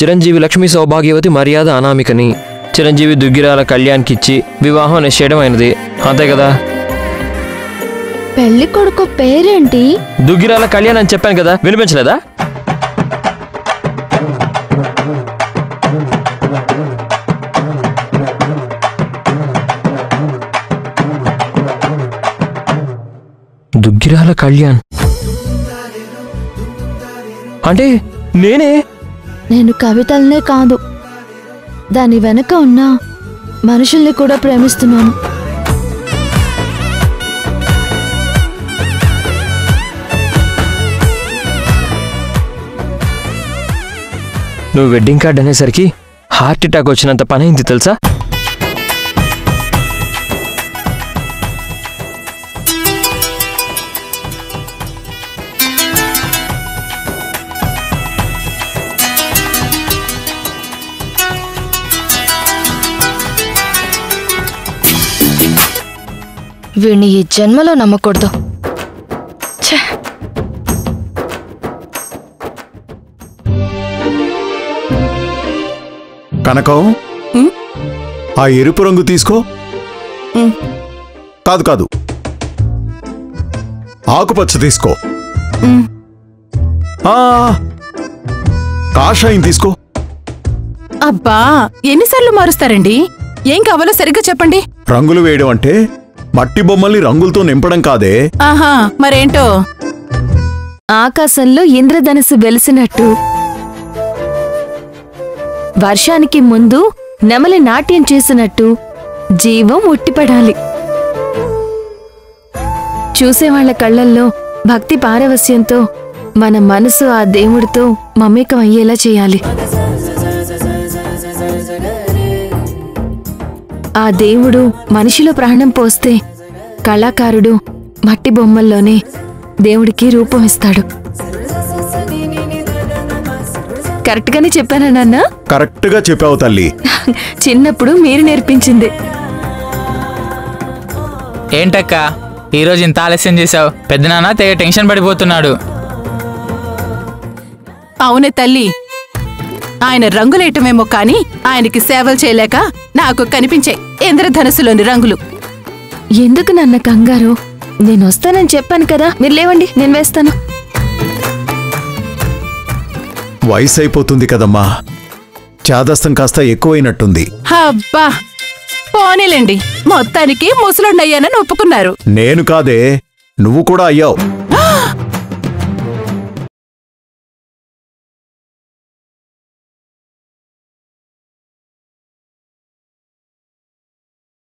చిరంజీవి లక్ష్మీ సౌభాగ్యవతి మర్యాద అనామికని చిరంజీవి దుగ్గిరాల కళ్యాణ్కిచ్చి వివాహం నిశ్చయమైనది అంతే కదా పెళ్లి కొడుకు పేరేంటి దుగ్గిరాల కళ్యాణ్ అని చెప్పాను కదా వినిపించలేదా దుగ్గిరాల కళ్యాణ్ అంటే నేనే నేను కవితల్నే కాదు దాని వెనక ఉన్న మనుషుల్ని కూడా ప్రేమిస్తున్నాను నువ్వు వెడ్డింగ్ కార్డ్ అనేసరికి హార్ట్ అటాక్ వచ్చినంత పని అయింది తెలుసా వీణ్ణి ఈ జన్మలో నమ్మకూడదు ఛే కనకం ఆ ఎరుపు రంగు తీసుకో కాదు కాదు ఆకుపచ్చ తీసుకో ఆ, కాషాయం తీసుకో అబ్బా ఎన్నిసార్లు మారుస్తారండి ఏం కావాలో సరిగ్గా చెప్పండి రంగులు వేయడం అంటే మట్టి బొమ్మల్ని రంగులతో నింపడం కాదే ఆహా మరేంటో ఆకాశంలో ఇంద్రధనుసు వెలిసినట్టు వర్షానికి ముందు నెమలి నాట్యం చేసినట్టు జీవం ఉట్టిపడాలి చూసేవాళ్ల కళ్ళల్లో భక్తి పారవస్యంతో మన మనసు ఆ దేవుడితో మమేకం అయ్యేలా చేయాలి ఆ దేవుడు మనిషిలో ప్రాణం పోస్తే కళాకారుడు మట్టి బొమ్మల్లోనే దేవుడికి రూపం ఇస్తాడు కరెక్ట్గానే చెప్పానా నాన్న కరెక్ట్గా చెప్పావు తల్లి చిన్నప్పుడు మీరు నేర్పించింది ఏంటక్క ఈరోజు ఇంత ఆలస్యం చేశావు పెద్దనాన్న తెగ టెన్షన్ పడిపోతున్నాడు అవునే తల్లి ఆయన రంగులేయటమేమో కాని ఆయనకి సేవలు చేయలేక నాకు కనిపించే ఇంద్రధనుసులోని రంగులు ఎందుకు నాన్న కంగారు నేను వస్తానని చెప్పాను కదా మీరు లేవండి నేను వేస్తాను వయసు అయిపోతుంది కదమ్మా చాదస్తం కాస్త ఎక్కువైనట్టుంది అబ్బా పోనీలేండి మొత్తానికి ముసలుండయ్యానని ఒప్పుకున్నారు నేను కాదే నువ్వు కూడా అయ్యావు